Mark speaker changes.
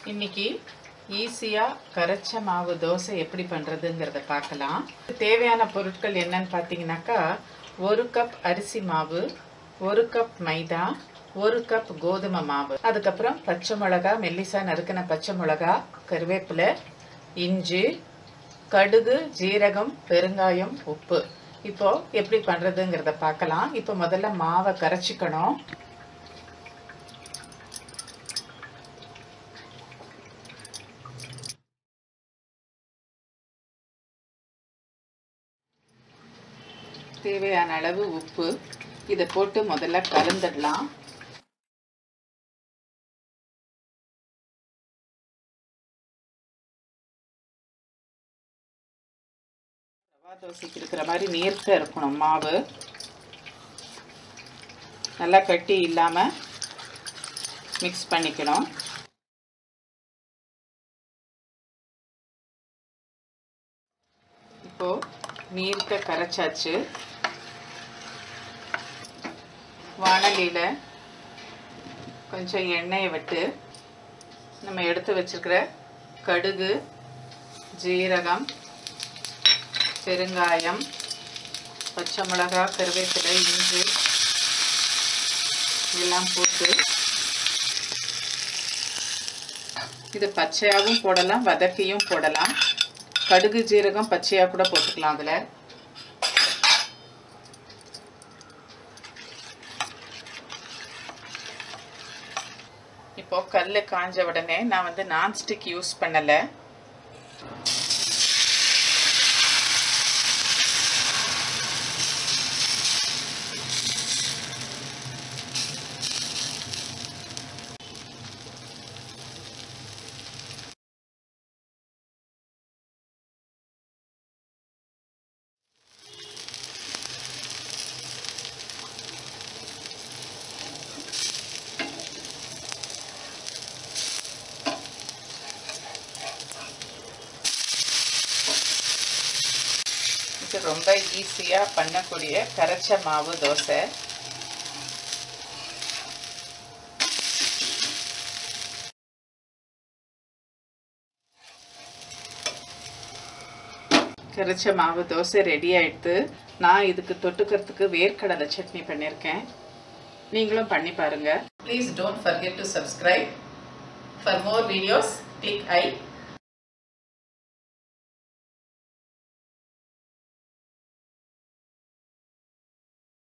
Speaker 1: இன்னைக்கு ஈஸியாக கரைச்ச மாவு தோசை எப்படி பண்ணுறதுங்கிறத பார்க்கலாம் தேவையான பொருட்கள் என்னன்னு பார்த்தீங்கன்னாக்கா ஒரு கப் அரிசி மாவு ஒரு கப் மைதா ஒரு கப் கோதுமை மாவு அதுக்கப்புறம் பச்சை மிளகா மெல்லிசா நறுக்கின பச்சை மிளகா கருவேப்பிலை இஞ்சி கடுகு ஜீரகம் பெருங்காயம் உப்பு இப்போ எப்படி பண்ணுறதுங்கிறத பார்க்கலாம் இப்போ முதல்ல மாவை கரைச்சிக்கணும் தேவையான அளவு உப்பு இதை போட்டு முதல்ல கலந்துடலாம் ரவா தோசைக்கு இருக்கிற மாதிரி நீர்க்க இருக்கணும் மாவு நல்லா கட்டி இல்லாமல் மிக்ஸ் பண்ணிக்கணும் இப்போது நீர்க்க கரைச்சாச்சு வானலியில் கொஞ்சம் எண்ணெயை விட்டு நம்ம எடுத்து வச்சுருக்கிற கடுகு ஜீரகம் பெருங்காயம் பச்சை மிளகா கருவேப்பிலை இஞ்சி இதெல்லாம் போட்டு இது பச்சையாகவும் போடலாம் வதக்கியும் போடலாம் கடுகு ஜீரகம் பச்சையாக கூட போட்டுக்கலாம் அதில் இப்போ கல் காஞ்ச உடனே நான் வந்து நான்ஸ்டிக் யூஸ் பண்ணலை இது ரொம்ப ஈஸியாக பண்ணக்கூடிய கரைச்ச மாவு தோசை கரைச்ச மாவு தோசை ரெடி ஆயிடுத்து நான் இதுக்கு தொட்டுக்கிறதுக்கு வேர்க்கடலை சட்னி பண்ணியிருக்கேன் நீங்களும் பண்ணி பாருங்க please don't forget to subscribe for more videos click I